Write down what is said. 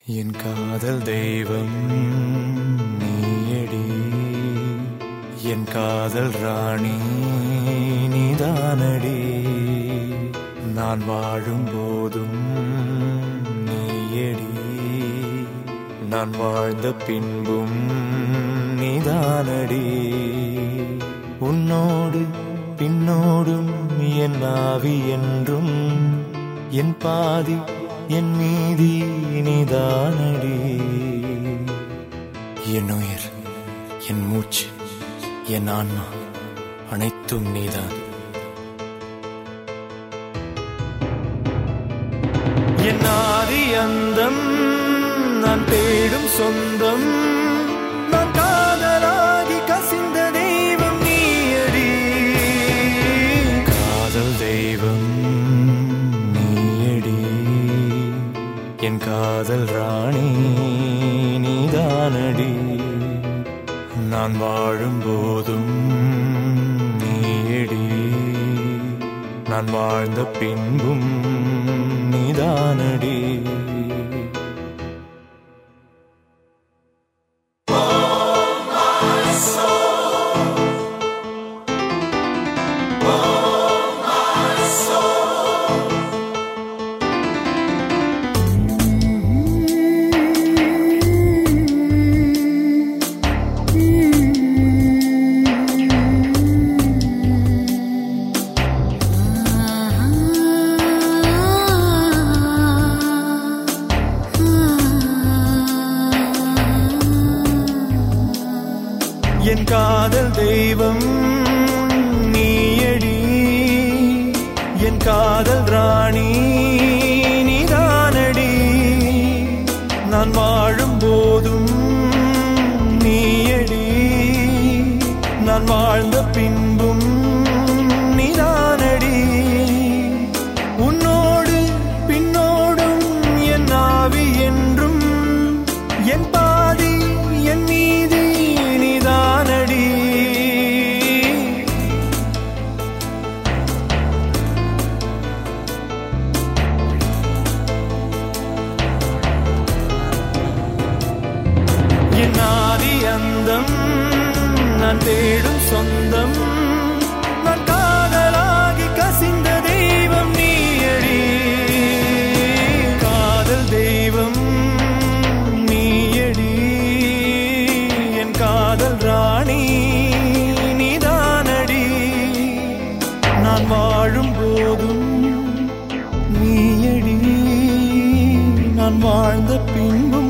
என் காதல் தெய்வம் நீயடி என் காதல் ராணி நீதானடி நான் வாழும் போதும் நீயடி நான் வாழ்ந்த பின்பும் நீதானடி உன்னோடு பின்னோடும் என் ஆவி என்றும் என் பாதி என் மீதி நீதானடி என் உயிர் என் மூச்சு என் ஆன்மா அனைத்தும் நீதான் என் ஆதி அந்தம் நான் தேடும் சொந்தம் நான் காதலாகி கசிந்த தெய்வம் நீயடி காதல் தெய்வம் நீயடி என் காதல் ராணி நீதானடி நான் வாழும் போதும் நீயடி நான் வாழ்ந்த பின்பும் நீதானடி என் காதல் தெய்வம் நீயடி என் காதல் ராணி நீதானடி நான் வாழும் போதும் நீயடி நான் வாழ்ந்த பின்பும் நீதானடி உன்னோடு பின்னோடும் என் ஆவி என்றும் என் பாதி என் மீதி நீதானடி என் ஆதி அந்தம் நான் தேடும் சொந்தம் நான் காதலாகி கசிந்த தெய்வம் நீயடி காதல் தெய்வம் நீயடி என் காதல் ராணி நீதானடி நான் வாழும் போதும் நீயடி நான் வாழ்ந்த பின்பும்